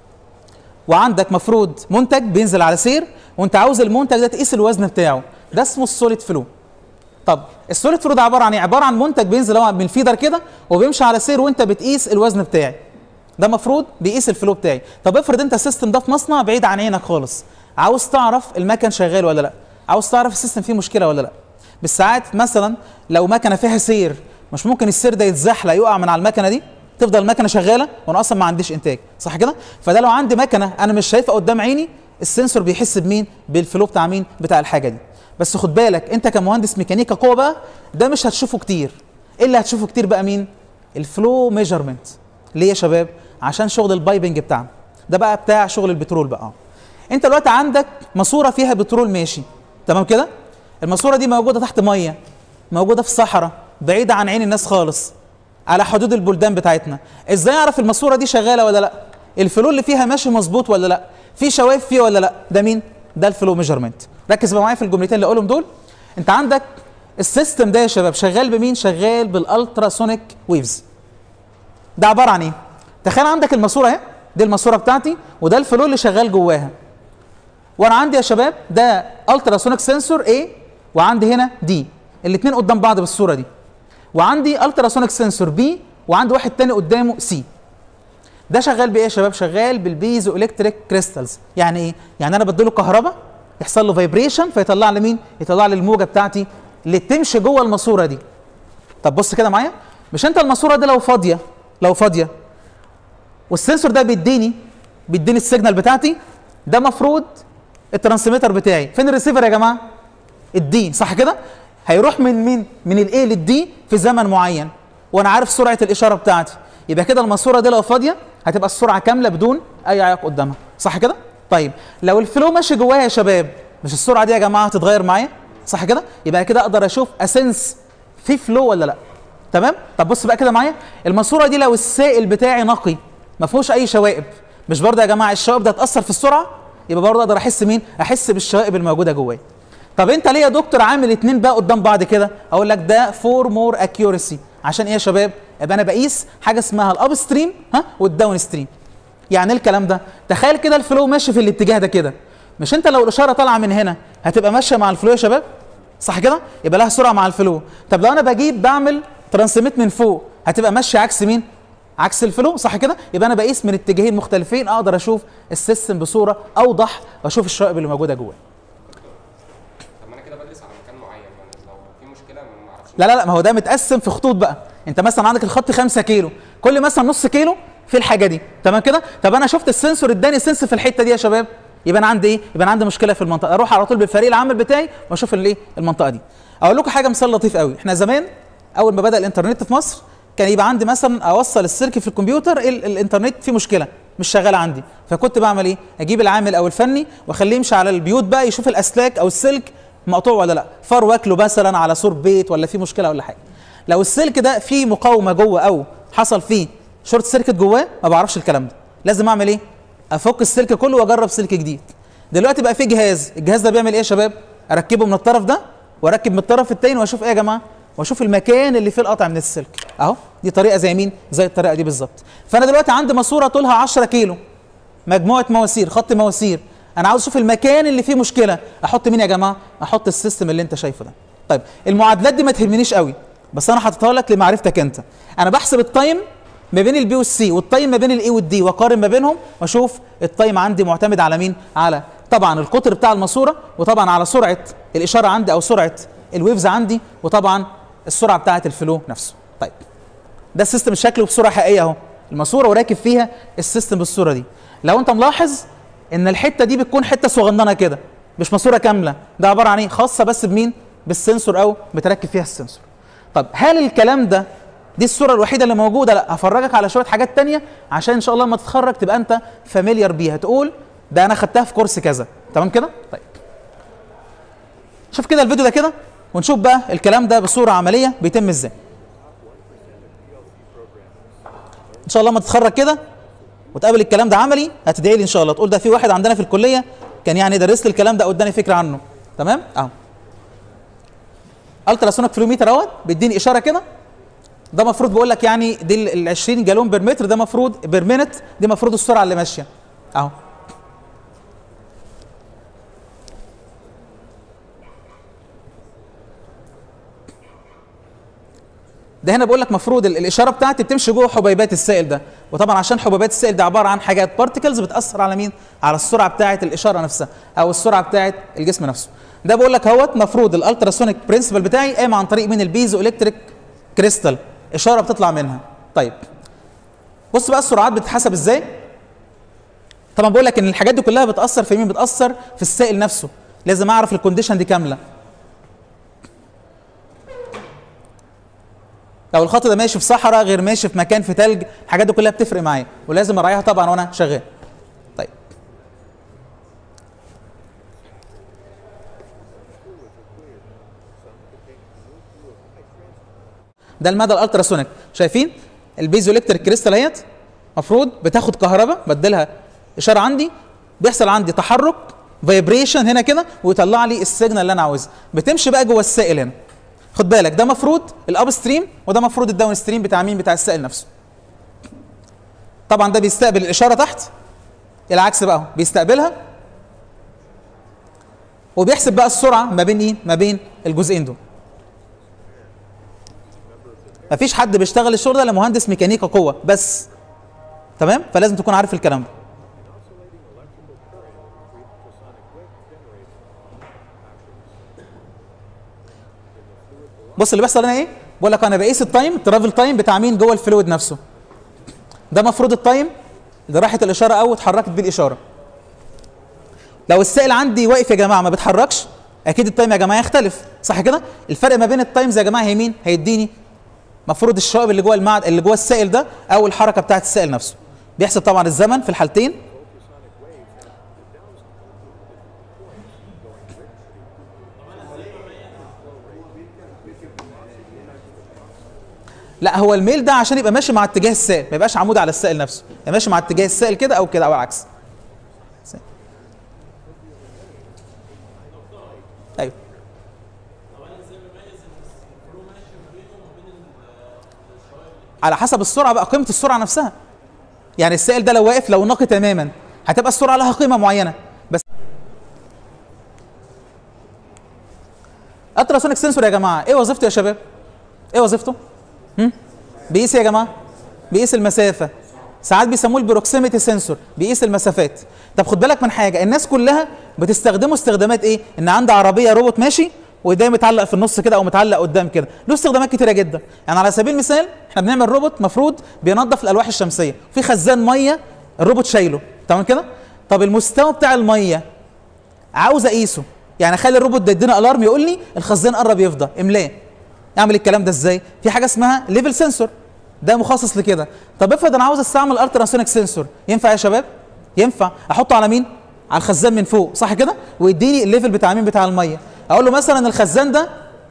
وعندك مفروض منتج بينزل على سير وانت عاوز المنتج ده تقيس الوزن بتاعه ده اسمه السوليد فلو طب السوليد فلو ده عباره عن ايه عباره عن منتج بينزل هو من الفيدر كده وبيمشي على سير وانت بتقيس الوزن بتاعي ده مفروض بيقيس الفلو بتاعي طب افرض انت السيستم ده في مصنع بعيد عن عينك خالص عاوز تعرف المكن شغال ولا لا عاوز تعرف السيستم فيه مشكله ولا لا بالساعات مثلا لو مكنه فيها سير مش ممكن السير ده يتزحلق يقع من على المكنه دي تفضل المكنه شغاله وانا اصلا ما عنديش انتاج صح كده فده لو عندي مكنه انا مش شايفها قدام عيني السنسور بيحس بمين بالفلو بتاع مين بتاع الحاجه دي بس خد بالك انت كمهندس ميكانيكا قوه بقى ده مش هتشوفه كتير ايه اللي هتشوفه كتير بقى مين الفلو ميجرمنت ليه يا شباب عشان شغل البايبنج بتاعنا ده بقى بتاع شغل البترول بقى انت دلوقتي عندك ماسوره فيها بترول ماشي تمام كده الماسوره دي موجوده تحت ميه موجوده في الصحراء بعيده عن عين الناس خالص على حدود البلدان بتاعتنا ازاي اعرف الماسوره دي شغاله ولا لا الفلو اللي فيها ماشي مظبوط ولا لا في شوايف فيه ولا لا ده مين ده الفلو ميجرمنت ركز بقى معايا في الجملتين اللي اقولهم دول انت عندك السيستم ده يا شباب شغال بمين شغال بالالتراسونيك ويفز ده عباره عن ايه تخيل عندك الماسوره اهي دي الماسوره بتاعتي وده الفلو اللي شغال جواها وانا عندي يا شباب ده التراسونيك سنسور A وعندي هنا دي الاثنين قدام بعض بالصوره دي وعندي التراسونيك سنسور B وعندي واحد تاني قدامه سي ده شغال بايه يا شباب شغال بالبيزو الكتريك كريستالز يعني ايه يعني انا بديله كهرباء يحصل له فايبريشن فيطلع لي مين يطلع لي الموجه بتاعتي اللي تمشي جوه الماسوره دي طب بص كده معايا مش انت الماسوره دي لو فاضيه لو فاضيه والسنسور ده بيديني بيديني السيجنال بتاعتي ده مفروض الترانسميتر بتاعي فين الريسيفر يا جماعه الدي صح كده هيروح من مين من الاي للدي في زمن معين وانا عارف سرعه الاشاره بتاعتي يبقى كده الماسوره دي لو فاضيه هتبقى السرعه كامله بدون اي عائق قدامها صح كده طيب لو الفلو ماشي جواها يا شباب مش السرعه دي يا جماعه هتتغير معايا صح كده يبقى كده اقدر اشوف اسنس في فلو ولا لا تمام طب بص بقى كده معايا الماسوره دي لو السائل بتاعي نقي ما فيهوش اي شوائب مش برضه يا جماعه الشوائب ده هتاثر في السرعه يبقى برضه اقدر احس مين احس بالشوائب الموجوده جوايا طب انت ليه يا دكتور عامل اتنين بقى قدام بعض كده اقول لك ده فور مور اكيورسي عشان ايه يا شباب يبقى انا بقيس حاجه اسمها الاب ستريم ها والداون ستريم يعني ايه الكلام ده تخيل كده الفلو ماشي في الاتجاه ده كده مش انت لو الاشاره طالعه من هنا هتبقى ماشيه مع الفلو يا شباب صح كده يبقى لها سرعه مع الفلو طب لو انا بجيب بعمل ترانسميت من فوق هتبقى ماشيه عكس مين عكس الفلو صح كده يبقى انا بقيس من اتجاهين مختلفين اقدر اشوف السيستم بصوره اوضح واشوف الشوائب اللي موجوده جواه طب ما انا كده بدرس على مكان معين ما لو في مشكله ما اعرفش لا لا لا ما هو ده متقسم في خطوط بقى انت مثلا عندك الخط 5 كيلو كل مثلا نص كيلو في الحاجه دي تمام كده طب انا شفت السنسور اداني سنس في الحته دي يا شباب يبقى انا عندي ايه يبقى انا عندي مشكله في المنطقه اروح على طول بالفريق العمل بتاعي واشوف الايه المنطقه دي اقول لكم حاجه مثال لطيف قوي احنا زمان اول ما بدا الانترنت في مصر كان يبقى عندي مثلا اوصل السلك في الكمبيوتر ال الانترنت فيه مشكله مش شغال عندي فكنت بعمل ايه اجيب العامل او الفني واخليه يمشي على البيوت بقى يشوف الاسلاك او السلك مقطوع ولا لا فار واكله مثلا على سور بيت ولا فيه مشكله ولا حاجه لو السلك ده فيه مقاومه جوه او حصل فيه شورت سيركت جواه ما بعرفش الكلام ده لازم اعمل ايه افك السلك كله واجرب سلك جديد دلوقتي بقى في جهاز الجهاز ده بيعمل ايه يا شباب اركبه من الطرف ده واركب من الطرف التاني واشوف ايه يا جماعه واشوف المكان اللي فيه القطع من السلك اهو دي طريقه زي مين زي الطريقه دي بالظبط فانا دلوقتي عندي ماسوره طولها 10 كيلو مجموعه مواسير خط مواسير انا عاوز اشوف المكان اللي فيه مشكله احط مين يا جماعه احط السيستم اللي انت شايفه ده طيب المعادلات دي ما تهمنيش قوي بس انا حاططها لك لمعرفتك انت انا بحسب التايم ما بين البي والسي والتايم ما بين الاي والدي واقارن ما بينهم واشوف التايم عندي معتمد على مين على طبعا القطر بتاع الماسوره وطبعا على سرعه الاشاره عندي او سرعه الويفز عندي وطبعا السرعه بتاعه الفلو نفسه طيب ده السيستم شكله بصوره حقيقيه اهو الماسوره وراكب فيها السيستم بالصوره دي لو انت ملاحظ ان الحته دي بتكون حته صغننه كده مش ماسوره كامله ده عباره عن ايه خاصه بس بمين بالسنسور او بتركب فيها السنسور طب هل الكلام ده دي الصوره الوحيده اللي موجوده لا هفرجك على شويه حاجات تانية عشان ان شاء الله لما تتخرج تبقى انت فاميليار بيها تقول ده انا خدتها في كورس كذا تمام كده طيب شوف كده الفيديو ده كده ونشوف بقى الكلام ده بصوره عمليه بيتم ازاي ان شاء الله لما تتخرج كده وتقابل الكلام ده عملي هتدعي لي ان شاء الله تقول ده في واحد عندنا في الكليه كان يعني درس لي الكلام ده اداني فكره عنه تمام اهو التراسونيك فلوميتر اهوت بيديني اشاره كده ده المفروض بقول لك يعني دي ال 20 جالون بير متر ده المفروض بير مينت دي المفروض السرعه اللي ماشيه اهو ده هنا بقول لك مفروض ال- الاشاره بتاعتي بتمشي جوه حبيبات السائل ده وطبعا عشان حبيبات السائل ده عباره عن حاجات بارتكلز بتاثر على مين على السرعه بتاعه الاشاره نفسها او السرعه بتاعه الجسم نفسه ده بقول لك اهوت مفروض الالتراسونيك برنسبل بتاعي قايم عن طريق مين البيزو الكتريك كريستال اشاره بتطلع منها طيب بص بقى السرعات بتتحسب ازاي طبعا بقول لك ان الحاجات دي كلها بتاثر في مين بتاثر في السائل نفسه لازم اعرف الكونديشن دي كامله لو الخط ده ماشي في صحراء غير ماشي في مكان في تلج الحاجات دي كلها بتفرق معايا ولازم اراعيها طبعا وانا شغال طيب ده المدى الالتراسونيك شايفين البيزو الكتريك كريستال اهيت المفروض بتاخد كهرباء بدلها اشاره عندي بيحصل عندي تحرك فايبريشن هنا كده ويطلع لي السيجنال اللي انا عاوزها بتمشي بقى جوه السائل هنا خد بالك ده مفروض الاب ستريم وده مفروض الداون ستريم بتاع مين بتاع السائل نفسه طبعا ده بيستقبل الاشاره تحت العكس بقى بيستقبلها وبيحسب بقى السرعه ما بين ايه ما بين الجزئين دول مفيش حد بيشتغل الشغل ده الا مهندس ميكانيكا قوه بس تمام فلازم تكون عارف الكلام ده بص اللي بيحصل هنا ايه بقول لك انا بقيس التايم الترافل تايم بتاع مين جوه الفلويد نفسه ده مفروض التايم اللي راحت الاشاره او اتحركت بيه الاشاره لو السائل عندي واقف يا جماعه ما بيتحركش اكيد التايم يا جماعه يختلف صح كده الفرق ما بين التايمز يا جماعه هي مين هيديني مفروض الشوائب اللي جوه المعد اللي جوه السائل ده او الحركه بتاعه السائل نفسه بيحسب طبعا الزمن في الحالتين لا هو الميل ده عشان يبقى ماشي مع اتجاه السائل ما يبقاش عمود على السائل نفسه يبقى ماشي مع اتجاه السائل كده او كده او العكس ايوه على حسب السرعه بقى قيمه السرعه نفسها يعني السائل ده لو واقف لو نقي تماما هتبقى السرعه لها قيمه معينه بس التراسونيك سنسور يا جماعه ايه وظيفته يا شباب ايه وظيفته هم؟ بيقيس إيه يا جماعه بيقيس المسافه ساعات بيسموه البروكسيميتي سنسور بيقيس المسافات طب خد بالك من حاجه الناس كلها بتستخدمه استخدامات ايه ان عندي عربيه روبوت ماشي وده متعلق في النص كده او متعلق قدام كده له استخدامات كتيره جدا يعني على سبيل المثال احنا بنعمل روبوت مفروض بينظف الالواح الشمسيه في خزان ميه الروبوت شايله تمام كده طب المستوى بتاع الميه عاوز اقيسه يعني اخلي الروبوت ده يدينا الارم يقول لي الخزان قرب يفضى املاه اعمل الكلام ده ازاي في حاجه اسمها ليفل سنسور ده مخصص لكده طب افرض انا عاوز استعمل التراسونيك سنسور ينفع يا شباب ينفع احطه على مين على الخزان من فوق صح كده ويديني الليفل بتاع مين بتاع الميه اقول له مثلا الخزان ده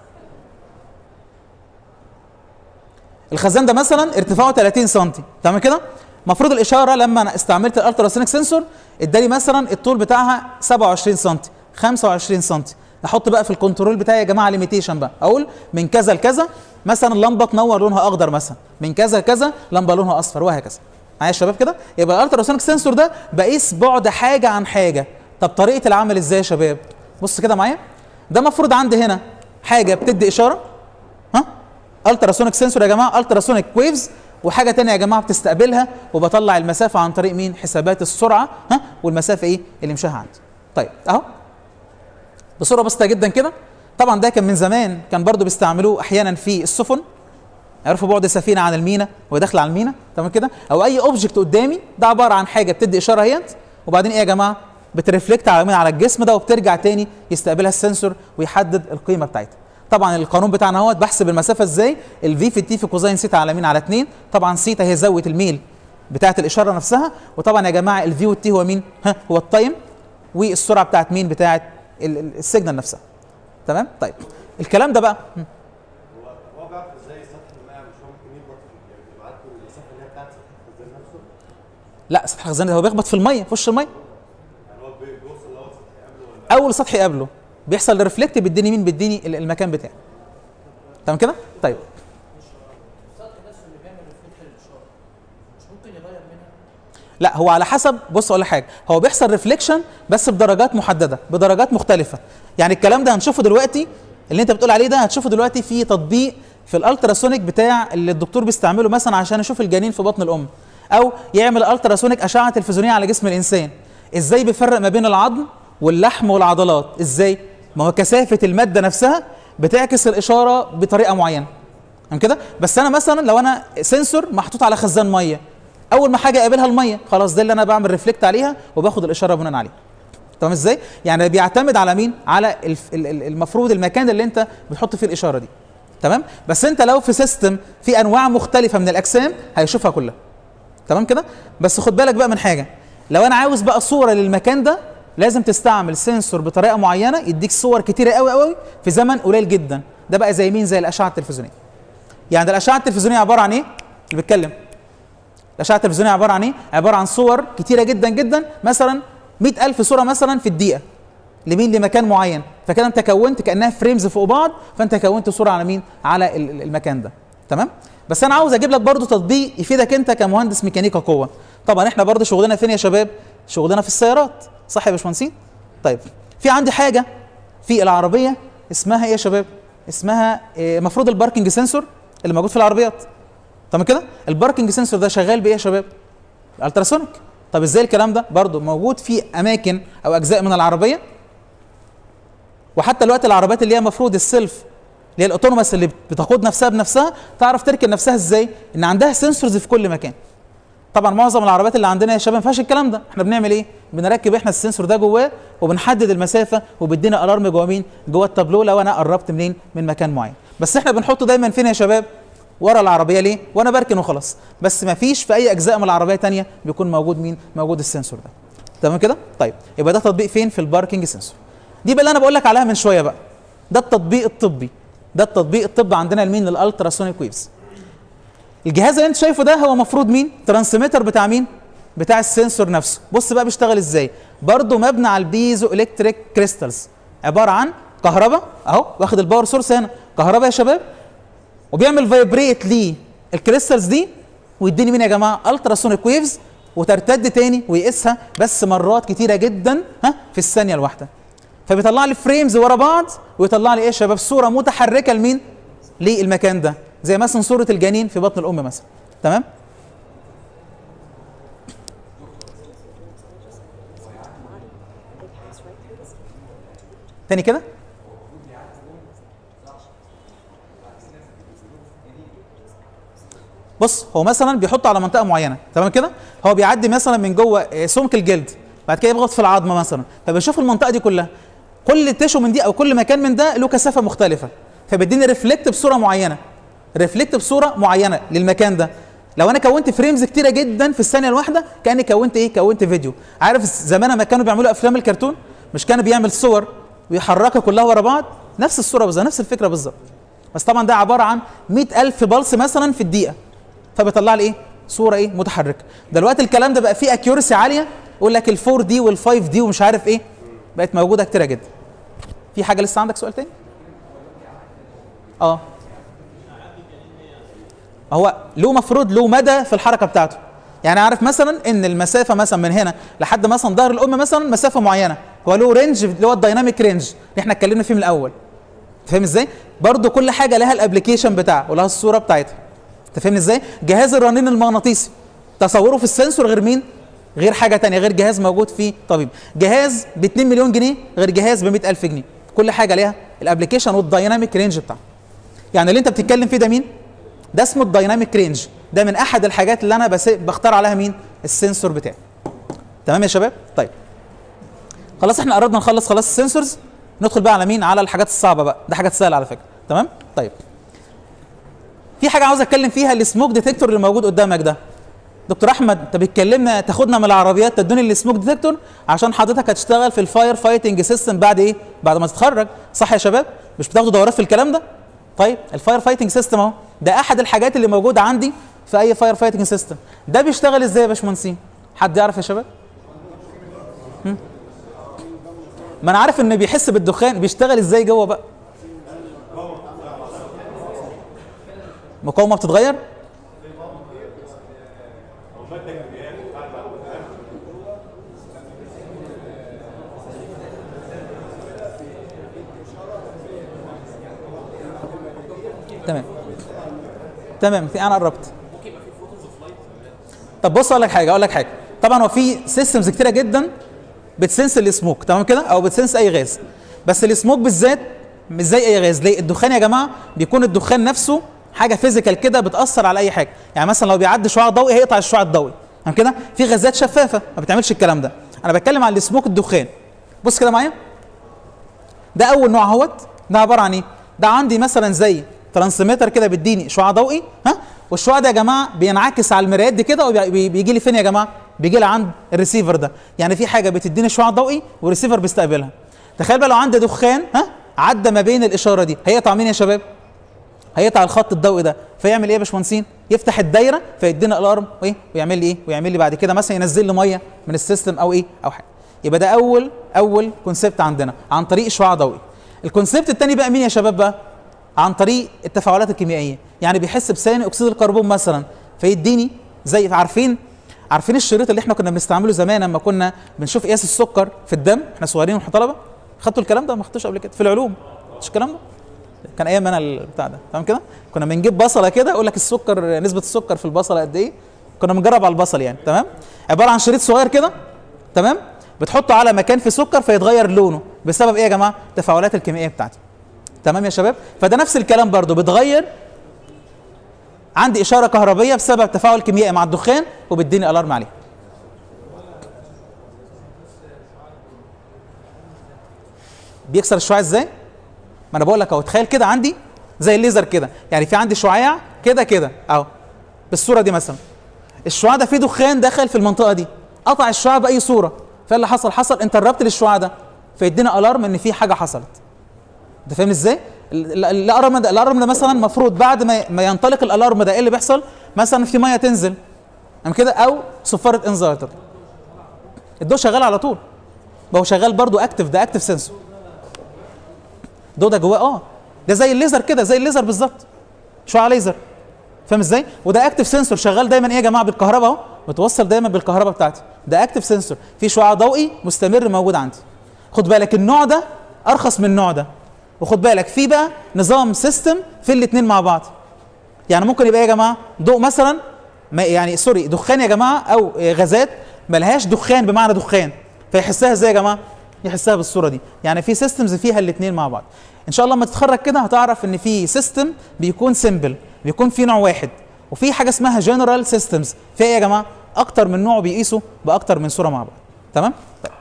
الخزان ده مثلا ارتفاعه 30 سم تمام كده المفروض الاشاره لما انا استعملت الالتراسونيك سنسور اداني مثلا الطول بتاعها 27 سم 25 سم احط بقى في الكنترول بتاعي يا جماعه ليميتيشن بقى اقول من كذا لكذا مثلا لمبه تنور لونها اخضر مثلا من كذا لكذا لمبه لونها اصفر وهكذا معايا يا شباب كده يبقى الالتراسونيك سنسور ده بقيس بعد حاجه عن حاجه طب طريقه العمل ازاي يا شباب بص كده معايا ده المفروض عندي هنا حاجه بتدي اشاره ها التراسونيك سنسور يا جماعه التراسونيك ويفز وحاجه تانية يا جماعه بتستقبلها وبطلع المسافه عن طريق مين حسابات السرعه ها والمسافه ايه اللي مشاها عندي طيب اهو بصوره بسيطه جدا كده طبعا ده كان من زمان كان برضو بيستعملوه احيانا في السفن عرفوا بعد السفينه عن المينا وهي داخله على المينا تمام كده او اي اوبجكت قدامي ده عباره عن حاجه بتدي اشاره اهيت وبعدين ايه يا جماعه بترفلكت على مين على الجسم ده وبترجع تاني يستقبلها السنسور ويحدد القيمه بتاعتها طبعا القانون بتاعنا اهوت بحسب المسافه ازاي الفي في التي في كوزين سيتا على مين على 2 طبعا سيتا هي زاويه الميل بتاعه الاشاره نفسها وطبعا يا جماعه الفي والتي هو مين ها هو التايم والسرعه بتاعت مين بتاعت ال- ال- السيجنال نفسها تمام طيب الكلام ده بقى هم. هو بيعرف ازاي سطح الماء مش هو ممكن يخبط في يعني يبعت له المسافه اللي هي بتاعت سطح الخزان نفسه لا سطح الخزان ده هو بيخبط في الميه في وش الميه يعني هو بي- بيوصل لاول سطح يقابله ولا اول سطح يقابله بيحصل ريفلكت بيديني مين بيديني ال- المكان بتاعي تمام كده طيب السطح نفسه اللي بيعمل ريفلكت للاشاره مش ممكن يغير منها لا هو على حسب بص اقول لك حاجه هو بيحصل ريفليكشن بس بدرجات محدده بدرجات مختلفه يعني الكلام ده هنشوفه دلوقتي اللي انت بتقول عليه ده هتشوفه دلوقتي في تطبيق في الالتراسونيك بتاع اللي الدكتور بيستعمله مثلا عشان يشوف الجنين في بطن الام او يعمل التراسونيك اشعه تلفزيونيه على جسم الانسان ازاي بيفرق ما بين العظم واللحم والعضلات ازاي ما هو كثافه الماده نفسها بتعكس الاشاره بطريقه معينه تمام كده بس انا مثلا لو انا سنسور محطوط على خزان ميه اول ما حاجه اقابلها الميه خلاص ده اللي انا بعمل ريفلكت عليها وباخد الاشاره بناء عليها تمام ازاي يعني بيعتمد على مين على الف- ال- ال- المفروض المكان اللي انت بتحط فيه الاشاره دي تمام بس انت لو في سيستم في انواع مختلفه من الاجسام هيشوفها كلها تمام كده بس خد بالك بقى من حاجه لو انا عاوز بقى صوره للمكان ده لازم تستعمل سنسور بطريقه معينه يديك صور كتيره قوي قوي في زمن قليل جدا ده بقى زي مين زي الاشعه التلفزيونيه يعني ده الاشعه التلفزيونيه عباره عن ايه اللي بيتكلم الاشعه التلفزيونيه عباره عن ايه عباره عن صور كتيره جدا جدا مثلا 100000 صوره مثلا في الدقيقه لمين لمكان معين فكده انت كونت كانها فريمز فوق بعض فانت كونت صوره على مين على ال- ال- المكان ده تمام بس انا عاوز اجيب لك برضو تطبيق يفيدك انت كمهندس ميكانيكا قوه طبعا احنا برضو شغلنا فين يا شباب شغلنا في السيارات صح يا باشمهندسين طيب في عندي حاجه في العربيه اسمها ايه يا شباب اسمها المفروض الباركنج سنسور اللي موجود في العربيات تمام كده الباركنج سنسور ده شغال بايه يا شباب التراسونيك طب ازاي الكلام ده برضو موجود في اماكن او اجزاء من العربيه وحتى دلوقتي العربيات اللي هي المفروض السيلف اللي هي الاوتونوماس اللي بتقود نفسها بنفسها تعرف تركن نفسها ازاي ان عندها سنسورز في كل مكان طبعا معظم العربيات اللي عندنا يا شباب ما فيهاش الكلام ده احنا بنعمل ايه بنركب احنا السنسور ده جواه وبنحدد المسافه وبيدينا الارم جوه مين جوه التابلو لو انا قربت منين من مكان معين بس احنا بنحطه دايما فين يا شباب ورا العربيه ليه وانا بركن وخلاص بس ما فيش في اي اجزاء من العربيه تانية بيكون موجود مين موجود السنسور ده تمام كده طيب يبقى ده تطبيق فين في الباركنج سنسور دي بقى اللي انا بقول لك عليها من شويه بقى ده التطبيق الطبي ده التطبيق الطبي عندنا لمين للالتراسونيك ويفز الجهاز اللي انت شايفه ده هو مفروض مين ترانسميتر بتاع مين بتاع السنسور نفسه بص بقى بيشتغل ازاي برضه مبني على البيزو الكتريك كريستالز عباره عن كهرباء اهو واخد الباور سورس هنا كهرباء يا شباب وبيعمل فايبريت ليه الكريستالز دي ويديني مين يا جماعه التراسونيك ويفز وترتد تاني ويقيسها بس مرات كتيره جدا ها في الثانيه الواحده فبيطلع لي فريمز ورا بعض ويطلع لي ايه يا شباب صوره متحركه لمين للمكان ده زي مثلا صوره الجنين في بطن الام مثلا تمام تاني كده بص هو مثلا بيحطه على منطقه معينه تمام كده هو بيعدي مثلا من جوه آه، سمك الجلد بعد كده يضغط في العظمه مثلا فبيشوف المنطقه دي كلها كل تيشو من دي او كل مكان من ده له كثافه مختلفه فبيديني ريفلكت بصوره معينه ريفلكت بصوره معينه للمكان ده لو انا كونت فريمز كتيره جدا في الثانيه الواحده كاني كونت ايه كونت فيديو عارف زمان ما كانوا بيعملوا افلام الكرتون مش كانوا بيعمل صور ويحركها كلها ورا بعض نفس الصوره بالظبط نفس الفكره بالظبط بس طبعا ده عباره عن 100000 بلس مثلا في الدقيقه فبيطلع لي ايه صوره ايه متحركه دلوقتي الكلام ده بقى فيه اكيورسي عاليه يقول لك ال4 دي وال5 دي ومش عارف ايه بقت موجوده كتيره جدا في حاجه لسه عندك سؤال تاني اه هو له مفروض له مدى في الحركه بتاعته يعني عارف مثلا ان المسافه مثلا من هنا لحد مثلا ظهر الام مثلا مسافه معينه هو له رينج اللي هو الدايناميك رينج اللي احنا اتكلمنا فيه من الاول فاهم ازاي برضو كل حاجه لها الابلكيشن بتاعها ولها الصوره بتاعتها انت فاهم ازاي جهاز الرنين المغناطيسي تصوره في السنسور غير مين غير حاجه تانية غير جهاز موجود في طبيب جهاز ب 2 مليون جنيه غير جهاز ب 100000 جنيه كل حاجه ليها الابلكيشن والدايناميك رينج بتاعها يعني اللي انت بتتكلم فيه ده مين ده اسمه الدايناميك رينج ده من احد الحاجات اللي انا بس بختار عليها مين السنسور بتاعي تمام يا شباب طيب خلاص احنا قربنا نخلص خلاص السنسورز ندخل بقى على مين على الحاجات الصعبه بقى ده حاجات سهله على فكره تمام طيب في حاجه عاوز اتكلم فيها السموك ديتكتور اللي موجود قدامك ده دكتور احمد انت بتكلمنا تاخدنا من العربيات تدوني السموك ديتكتور عشان حضرتك هتشتغل في الفاير فايتنج سيستم بعد ايه بعد ما تتخرج صح يا شباب مش بتاخدوا دورات في الكلام ده طيب الفاير فايتنج سيستم اهو ده احد الحاجات اللي موجوده عندي في اي فاير فايتنج سيستم ده بيشتغل ازاي يا باشمهندسين حد يعرف يا شباب هم؟ ما انا عارف ان بيحس بالدخان بيشتغل ازاي جوه بقى مقاومه بتتغير تمام تمام في انا قربت طب بص اقول لك حاجه اقول لك حاجه طبعا هو في سيستمز كتيره جدا بتسنس السموك تمام كده او بتسنس اي غاز بس السموك بالذات مش زي اي غاز ليه الدخان يا جماعه بيكون الدخان نفسه حاجه فيزيكال كده بتاثر على اي حاجه يعني مثلا لو بيعدي شعاع ضوئي هيقطع الشعاع الضوئي تمام كده في غازات شفافه ما بتعملش الكلام ده انا بتكلم عن السموك الدخان بص كده معايا ده اول نوع اهوت ده عباره عن ايه ده عندي مثلا زي ترانسميتر كده بيديني شعاع ضوئي ها والشعاع ده يا جماعه بينعكس على المرايات دي كده وبيجي لي فين يا جماعه بيجي لي عند الريسيفر ده يعني في حاجه بتديني شعاع ضوئي والريسيفر بيستقبلها تخيل بقى لو عندي دخان ها عدى ما بين الاشاره دي هيقطع مين يا شباب هيقطع الخط الضوئي ده فيعمل ايه يا باشمهندسين يفتح الدايره فيدينا الارم وايه ويعمل لي ايه ويعمل لي بعد كده مثلا ينزل لي ميه من السيستم او ايه او حاجه يبقى ده اول اول كونسيبت عندنا عن طريق شعاع ضوئي الكونسيبت الثاني بقى مين يا شباب بقى عن طريق التفاعلات الكيميائيه يعني بيحس بثاني اكسيد الكربون مثلا فيديني زي عارفين عارفين الشريط اللي احنا كنا بنستعمله زمان لما كنا بنشوف قياس السكر في الدم احنا صغيرين واحنا طلبه خدتوا الكلام ده ما خدتوش قبل كده في العلوم مش الكلام ده كان ايام انا البتاع ده تمام كده كنا بنجيب بصله كده يقول لك السكر نسبه السكر في البصله قد ايه كنا بنجرب على البصل يعني تمام عباره عن شريط صغير كده تمام بتحطه على مكان في سكر فيتغير لونه بسبب ايه يا جماعه التفاعلات الكيميائيه بتاعته تمام يا شباب فده نفس الكلام برضو بتغير عندي اشاره كهربيه بسبب تفاعل كيميائي مع الدخان وبتديني الارم عليه بيكسر الشعاع ازاي ما انا بقول لك اهو تخيل كده عندي زي الليزر كده يعني في عندي شعاع كده كده اهو بالصوره دي مثلا الشعاع ده فيه دخان دخل في المنطقه دي قطع الشعاع باي صوره فايه اللي حصل حصل انتربت للشعاع ده فيدينا الارم ان في حاجه حصلت انت فاهم ازاي ال- ال- الالارم ده الالارم ده مثلا المفروض بعد ما ما ينطلق الالارم ده ايه اللي بيحصل مثلا في ميه تنزل تمام كده او صفاره انذار تطلع الضوء شغال على طول ما هو شغال برضو اكتف ده اكتف سنسور الضوء ده جواه اه ده زي الليزر كده زي الليزر بالظبط شعاع ليزر فاهم ازاي وده اكتف سنسور شغال دايما ايه يا جماعه بالكهرباء اهو متوصل دايما بالكهرباء بتاعتي ده اكتف سنسور في شعاع ضوئي مستمر موجود عندي خد بالك النوع ده ارخص من النوع ده وخد بالك في بقى نظام سيستم في الاثنين مع بعض يعني ممكن يبقى إيه يا جماعه ضوء مثلا ما يعني سوري دخان يا جماعه او آه، غازات ملهاش دخان بمعنى دخان فيحسها ازاي يا جماعه يحسها بالصوره دي يعني في سيستمز فيها الاثنين مع بعض ان شاء الله لما تتخرج كده هتعرف ان في سيستم بيكون سيمبل بيكون في نوع واحد وفي حاجه اسمها جنرال سيستمز فيها ايه يا جماعه اكتر من نوع بيقيسوا باكتر من صوره مع بعض تمام طيب.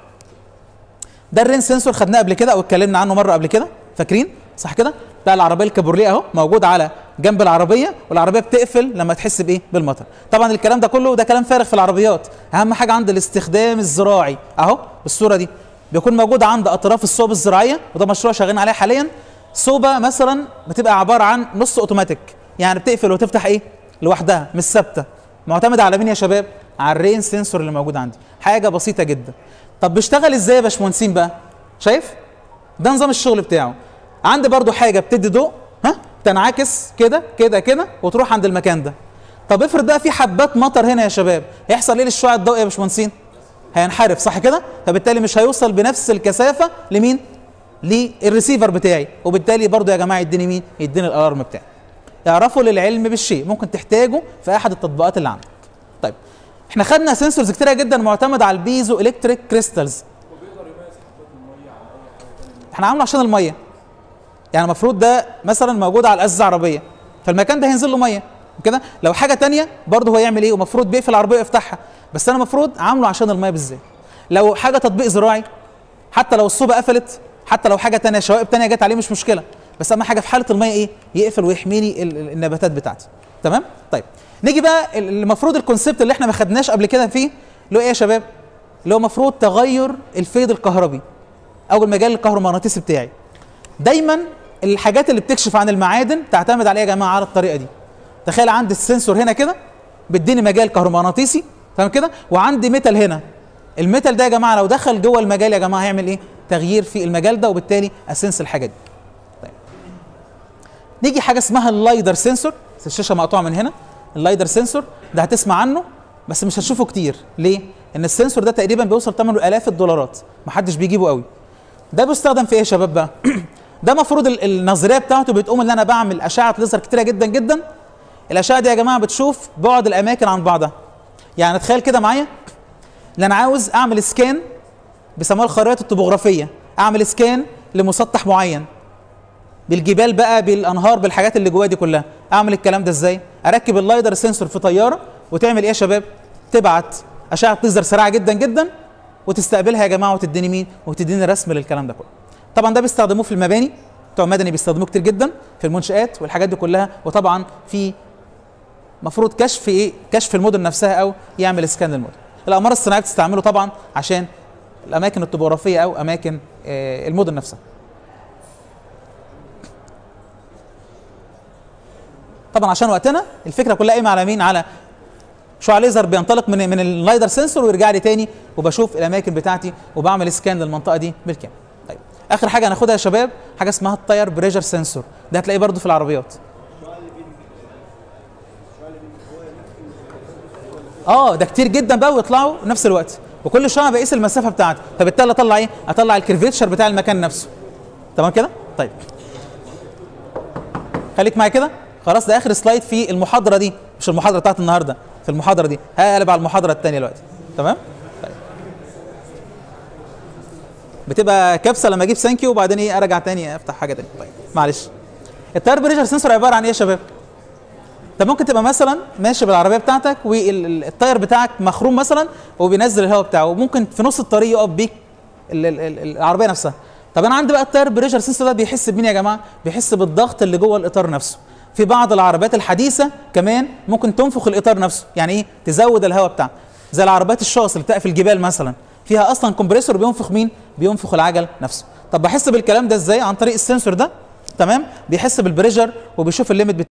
ده الرين سنسور خدناه قبل كده او اتكلمنا عنه مره قبل كده فاكرين صح كده بتاع العربيه الكابورليه اهو موجود على جنب العربيه والعربيه بتقفل لما تحس بايه بالمطر طبعا الكلام ده كله ده كلام فارغ في العربيات اهم حاجه عند الاستخدام الزراعي اهو بالصوره دي بيكون موجود عند اطراف الصوب الزراعيه وده مشروع شغالين عليه حاليا صوبه مثلا بتبقى عباره عن نص اوتوماتيك يعني بتقفل وتفتح ايه لوحدها مش ثابته معتمده على مين يا شباب على الرين سنسور اللي موجود عندي حاجه بسيطه جدا طب بيشتغل ازاي يا باشمهندسين بقى شايف ده نظام الشغل بتاعه عندي برضو حاجه بتدي ضوء ها تنعكس كده كده كده وتروح عند المكان ده طب افرض بقى في حبات مطر هنا يا شباب هيحصل ايه للشعاع الضوئي يا باشمهندسين هينحرف صح كده فبالتالي مش هيوصل بنفس الكثافه لمين للريسيفر بتاعي وبالتالي برضو يا جماعه يديني مين يديني الالارم بتاعي اعرفوا للعلم بالشيء ممكن تحتاجه في احد التطبيقات اللي عندك طيب احنا خدنا سنسورز كتيره جدا معتمده على البيزو الكتريك كريستالز احنا عامله عشان الميه يعني المفروض ده مثلا موجود على الازازه عربيه فالمكان ده هينزل له ميه كده لو حاجه تانية برضه هو يعمل ايه ومفروض بيقفل العربيه ويفتحها بس انا المفروض عامله عشان الميه بالذات لو حاجه تطبيق زراعي حتى لو الصوبه قفلت حتى لو حاجه تانية شوائب تانية جت عليه مش مشكله بس اهم حاجه في حاله الميه ايه يقفل ويحميني ال- ال- النباتات بتاعتي تمام طيب نيجي بقى ال- المفروض الكونسيبت اللي احنا ما خدناش قبل كده فيه اللي هو ايه يا شباب اللي هو المفروض تغير الفيض الكهربي او المجال الكهرومغناطيسي بتاعي دايما الحاجات اللي بتكشف عن المعادن تعتمد عليها يا جماعه على الطريقه دي تخيل عندي السنسور هنا كده بيديني مجال كهرومغناطيسي تمام كده وعندي ميتال هنا الميتال ده يا جماعه لو دخل جوه المجال يا جماعه هيعمل ايه تغيير في المجال ده وبالتالي اسنس الحاجه دي طيب نيجي حاجه اسمها اللايدر سنسور بس الشاشه مقطوعه من هنا اللايدر سنسور ده هتسمع عنه بس مش هتشوفه كتير ليه ان السنسور ده تقريبا بيوصل ثمنه الاف الدولارات محدش بيجيبه قوي ده بيستخدم في ايه يا شباب بقى ده المفروض ال- النظريه بتاعته بتقوم ان انا بعمل اشعه ليزر كتيره جدا جدا الاشعه دي يا جماعه بتشوف بعد الاماكن عن بعضها يعني تخيل كده معايا ان انا عاوز اعمل سكان بيسموها الخرائط الطبوغرافيه اعمل سكان لمسطح معين بالجبال بقى بالانهار بالحاجات اللي جواها دي كلها اعمل الكلام ده ازاي اركب اللايدر سنسور في طياره وتعمل ايه يا شباب تبعت اشعه ليزر سريعه جدا جدا وتستقبلها يا جماعه وتديني مين وتديني رسم للكلام ده كله طبعا ده بيستخدموه في المباني بتوع مدني بيستخدموه كتير جدا في المنشآت والحاجات دي كلها وطبعا في مفروض كشف ايه كشف المدن نفسها او يعمل اسكان للمدن الاقمار الصناعيه بتستعمله طبعا عشان الاماكن الطبوغرافيه او اماكن آه، المدن نفسها طبعا عشان وقتنا الفكره كلها قايمه على مين على شعاع ليزر بينطلق من من اللايدر سنسور ويرجع لي تاني وبشوف الاماكن بتاعتي وبعمل سكان للمنطقه دي بالكامل طيب اخر حاجه هناخدها يا شباب حاجه اسمها التاير بريشر سنسور ده هتلاقيه برضو في العربيات اه ده كتير جدا بقى ويطلعوا نفس الوقت وكل شويه بقيس المسافه بتاعتي فبالتالي اطلع ايه اطلع الكيرفيتشر بتاع المكان نفسه تمام كده طيب خليك معايا كده خلاص ده اخر سلايد في المحاضره دي مش المحاضره بتاعت النهارده في المحاضره دي هقلب على المحاضره الثانيه دلوقتي تمام طيب. بتبقى كبسه لما اجيب ثانك يو وبعدين ايه ارجع تاني افتح حاجه تاني طيب معلش التاير بريشر سنسور عباره عن ايه يا شباب انت ممكن تبقى مثلا ماشي بالعربيه بتاعتك والتاير بتاعك مخروم مثلا وبينزل الهواء بتاعه وممكن في نص الطريق يقف بيك ال- ال- ال- العربيه نفسها طب انا عندي بقى التاير بريشر سنسور ده بيحس بمين يا جماعه بيحس بالضغط اللي جوه الاطار نفسه في بعض العربيات الحديثه كمان ممكن تنفخ الاطار نفسه يعني ايه تزود الهواء بتاعه زي العربيات الشاص اللي بتبقى في الجبال مثلا فيها اصلا كومبريسور بينفخ مين بينفخ العجل نفسه طب بحس بالكلام ده ازاي عن طريق السنسور ده تمام بيحس بالبريشر وبيشوف الليميت